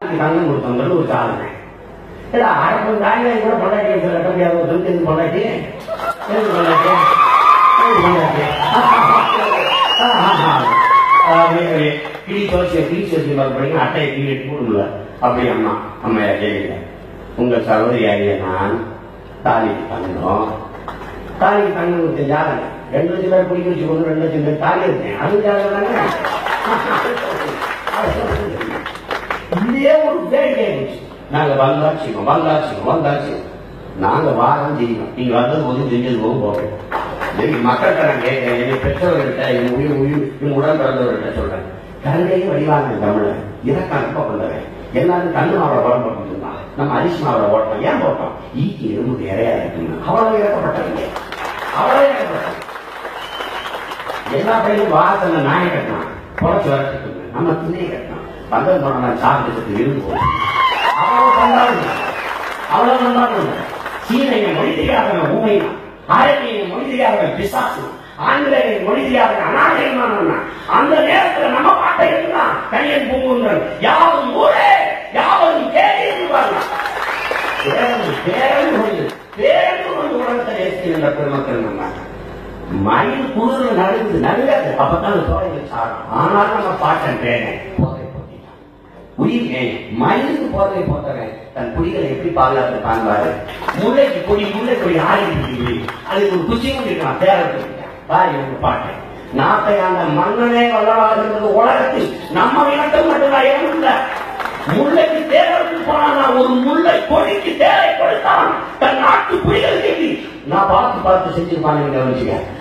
தங்கம் கொடுத்தவங்க ஒரு சாதனை இல்ல அரப்பன் தாங்க கூட பொண்டாட்டி கட்ட முடியாது ஒரு எது பொண்டாட்டி எது பொண்டாட்டி எது பொண்டாட்டி அப்படியே கிளி தோசிய கிளி தோசி படிங்க அட்டையை கிளி போடுங்கள அப்படி அம்மா அம்மையா கேளுங்க உங்க சகோதரியாகிய நான் தாலிக்கு தந்தோம் தாலிக்கு தங்க ஜாதகம் ரெண்டு லட்சம் பேர் குடிக்க வச்சு கொண்டு ரெண்டு லட்சம் பேர் தாலி இருக்கேன் அது ஜாதகம் தானே இதே ஒரு வேடிக்கை இருந்துச்சு நாங்க வந்தாச்சுக்கோம் வந்தாச்சுக்கோம் வந்தாச்சுக்கோம் நாங்க வாரம் செய்யணும் நீங்க வந்தது போது செஞ்சது போது போறோம் இன்னைக்கு மக்கள்கிட்ட நான் கேட்கிறேன் எங்க பெற்றவர்கிட்ட எங்க உயிர் உயிர் எங்க உடன் பிறந்தவர்கிட்ட சொல்றேன் கருணையும் வடிவாங்க தமிழன் இறக்க அனுப்ப கொண்டவன் எல்லாரும் கண்ணு அவரை உடம்பு போட்டுருந்தான் நம்ம அரிசி அவரை ஓட்டோம் ஏன் போட்டோம் ஈக்கு எறும்புக்கு இறையா இருக்குங்க அவ்வளவு இறக்கப்பட்டவங்க அவ்வளவு இறக்கப்பட்டவங்க எல்லா பையனும் வாசல்ல நாயை கட்டினான் குறைச்சு வரச்சுட்டு நம்ம திண்ணையை கட்டினான் பந்தம் போனா சாப்பிட்டு இருந்து போகும் அவ்வளவு கொண்டாடுங்க அவ்வளவு கொண்டாடுங்க சீனைய மொழி தெரியாதவன் ஊமைனா ஆரணிய மொழி தெரியாதவன் பிசாசு ஆங்கிலேய மொழி தெரியாதவன் அநாகரிகமானவன் அந்த நேரத்துல நம்ம பாட்டை இருந்தான் கையன் பூங்குன்றன் யாவும் ஊரே யாவும் கேள்வி இருப்பாங்க பேரன் பேரன் கொண்டு பேரன் கொண்டு உலகத்தை நேசிக்கின்ற பெருமக்கள் நம்ம மயில் குளிர்ல நடுங்குது நடுங்காது அப்பதான் தோழைகள் சாரம் ஆனால் நம்ம பாட்டன் பேரன் போதை போட்டிட்டான் உயிர் மயிலுக்கு போதை போட்டவன் தன் குடிகளை எப்படி பாதுகாத்து காண்பாரு முல்லைக்கு கொடி முல்லை கொடி ஆடிட்டு அதுக்கு ஒரு குச்சி கொண்டிருக்கான் பேரன் பாரு இவங்க பாட்டு நாட்டை அந்த மன்னனே வல்லவாகிறது உலகத்தில் நம்ம இனத்தில் மட்டும்தான் இடம் இல்லை முல்லைக்கு தேர்தலுக்கு போனா ஒரு முல்லை கொடிக்கு தேரை கொடுத்தான் தன் நாட்டு குடிகளுக்கு நான் பார்த்து பார்த்து செஞ்சிருப்பாங்க கவனிச்சுக்க